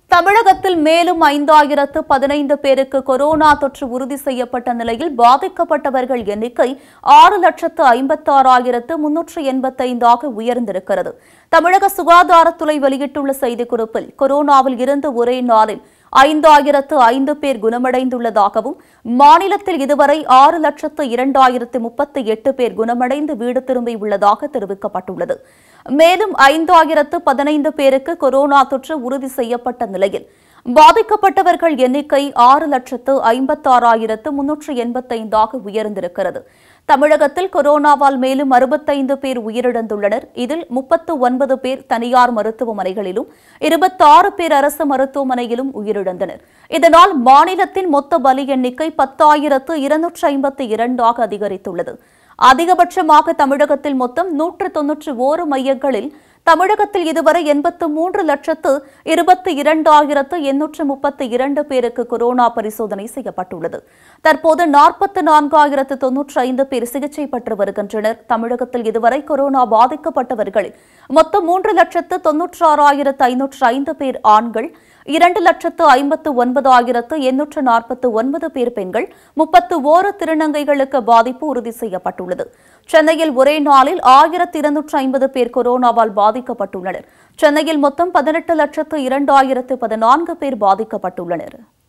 தமிழகத்தில் மேலும் ஐந்தாயிரத்து பதினைந்து பேருக்கு கொரோனா தொற்று உறுதி செய்யப்பட்ட நிலையில் பாதிக்கப்பட்டவர்கள் எண்ணிக்கை ஆறு லட்சத்து ஐம்பத்தாறாயிரத்து முன்னூற்று எண்பத்தைந்தாக உயர்ந்திருக்கிறது தமிழக சுகாதாரத்துறை வெளியிட்டுள்ள செய்திக்குறிப்பில் கொரோனாவில் இருந்து ஒரே நாளில் ஐந்தாயிரத்து ஐந்து பேர் குணமடைந்துள்ளதாகவும் மாநிலத்தில் இதுவரை ஆறு லட்சத்து இரண்டாயிரத்து முப்பத்தி எட்டு பேர் குணமடைந்து வீடு திரும்பியுள்ளதாக தெரிவிக்கப்பட்டுள்ளது மேலும் ஐந்தாயிரத்து பதினைந்து பேருக்கு கொரோனா தொற்று உறுதி செய்யப்பட்ட நிலையில் பாதிக்கப்பட்டவர்கள் எண்ணிக்கை ஆறு லட்சத்து ஐம்பத்தாறாயிரத்து முன்னூற்று எண்பத்தைந்தாக உயர்ந்திருக்கிறது தமிழகத்தில் கொரோனாவால் மேலும் அறுபத்தைந்து பேர் உயிரிழந்துள்ளனர் இதில் முப்பத்து ஒன்பது பேர் தனியார் மருத்துவமனைகளிலும் இருபத்தாறு பேர் அரசு மருத்துவமனையிலும் உயிரிழந்தனர் இதனால் மாநிலத்தின் மொத்த பலி எண்ணிக்கை பத்தாயிரத்து இருநூற்று ஐம்பத்தி இரண்டாக அதிகரித்துள்ளது அதிகபட்சமாக தமிழகத்தில் மொத்தம் நூற்று தொன்னூற்று ஓரு மையங்களில் தமிழகத்தில் இதுவரை எண்பத்து மூன்று லட்சத்து இருபத்தி இரண்டாயிரத்து எண்ணூற்று முப்பத்தி இரண்டு பேருக்கு கொரோனா பரிசோதனை செய்யப்பட்டுள்ளது தற்போது நாற்பத்து நான்காயிரத்து தொன்னூற்றி ஐந்து பேர் சிகிச்சை பெற்று வருகின்றனர் தமிழகத்தில் இதுவரை கொரோனா பாதிக்கப்பட்டவர்களில் மொத்தம் மூன்று லட்சத்து தொன்னூற்று ஆறாயிரத்து ஐநூற்று ஐந்து பேர் ஆண்கள் இரண்டு லட்சத்து ஐம்பத்து ஒன்பதாயிரத்து எண்ணூற்று நாற்பத்து ஒன்பது பேர் பெண்கள் முப்பத்து ஓரு திருநங்கைகளுக்கு பாதிப்பு உறுதி செய்யப்பட்டுள்ளது சென்னையில் ஒரே நாளில் ஆயிரத்து இருநூற்று ஐம்பது பேர் கொரோனாவால் பாதிக்கப்பட்டுள்ளனர் சென்னையில் மொத்தம் பதினெட்டு லட்சத்து இரண்டாயிரத்து பதினான்கு பேர் பாதிக்கப்பட்டுள்ளனர்